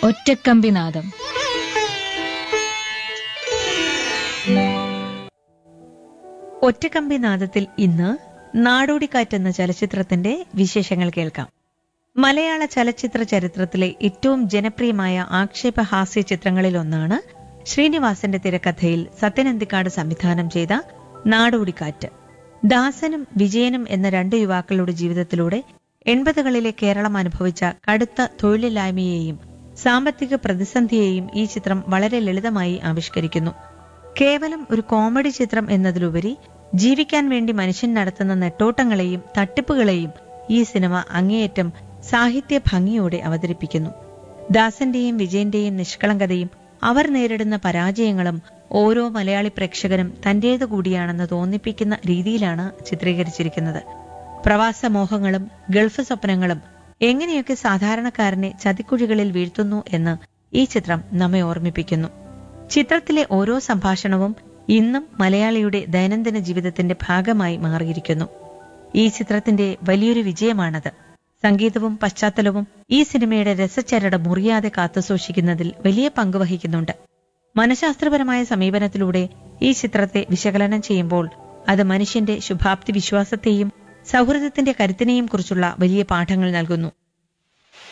ഒറ്റക്കമ്പിനാദം ഒറ്റക്കമ്പി നാദത്തിൽ ഇന്ന് നാടോടിക്കാറ്റ് എന്ന ചലച്ചിത്രത്തിന്റെ വിശേഷങ്ങൾ കേൾക്കാം മലയാള ചലച്ചിത്ര ചരിത്രത്തിലെ ഏറ്റവും ജനപ്രിയമായ ആക്ഷേപഹാസ്യ ചിത്രങ്ങളിലൊന്നാണ് ശ്രീനിവാസന്റെ തിരക്കഥയിൽ സത്യനന്ദിക്കാട് സംവിധാനം ചെയ്ത നാടോടിക്കാറ്റ് ദാസനും വിജയനും എന്ന രണ്ട് യുവാക്കളുടെ ജീവിതത്തിലൂടെ എൺപതുകളിലെ കേരളം അനുഭവിച്ച കടുത്ത തൊഴിലില്ലായ്മയെയും സാമ്പത്തിക പ്രതിസന്ധിയെയും ഈ ചിത്രം വളരെ ലളിതമായി ആവിഷ്കരിക്കുന്നു കേവലം ഒരു കോമഡി ചിത്രം എന്നതിലുപരി ജീവിക്കാൻ വേണ്ടി മനുഷ്യൻ നടത്തുന്ന നെട്ടോട്ടങ്ങളെയും തട്ടിപ്പുകളെയും ഈ സിനിമ അങ്ങേയറ്റം സാഹിത്യ ഭംഗിയോടെ അവതരിപ്പിക്കുന്നു ദാസന്റെയും വിജയന്റെയും നിഷ്കളങ്കതയും അവർ നേരിടുന്ന പരാജയങ്ങളും ഓരോ മലയാളി പ്രേക്ഷകനും തന്റേതു കൂടിയാണെന്ന് തോന്നിപ്പിക്കുന്ന രീതിയിലാണ് ചിത്രീകരിച്ചിരിക്കുന്നത് പ്രവാസ മോഹങ്ങളും ഗൾഫ് സ്വപ്നങ്ങളും എങ്ങനെയൊക്കെ സാധാരണക്കാരനെ ചതിക്കുഴികളിൽ വീഴ്ത്തുന്നു എന്ന് ഈ ചിത്രം നമ്മെ ഓർമ്മിപ്പിക്കുന്നു ചിത്രത്തിലെ ഓരോ സംഭാഷണവും ഇന്നും മലയാളിയുടെ ദൈനംദിന ജീവിതത്തിന്റെ ഭാഗമായി മാറിയിരിക്കുന്നു ഈ ചിത്രത്തിന്റെ വലിയൊരു വിജയമാണത് സംഗീതവും പശ്ചാത്തലവും ഈ സിനിമയുടെ രസച്ചരട് മുറിയാതെ കാത്തുസൂക്ഷിക്കുന്നതിൽ വലിയ പങ്ക് വഹിക്കുന്നുണ്ട് മനഃശാസ്ത്രപരമായ സമീപനത്തിലൂടെ ഈ ചിത്രത്തെ വിശകലനം ചെയ്യുമ്പോൾ അത് മനുഷ്യന്റെ ശുഭാപ്തി വിശ്വാസത്തെയും സൗഹൃദത്തിന്റെ കരുത്തിനെയും കുറിച്ചുള്ള വലിയ പാഠങ്ങൾ നൽകുന്നു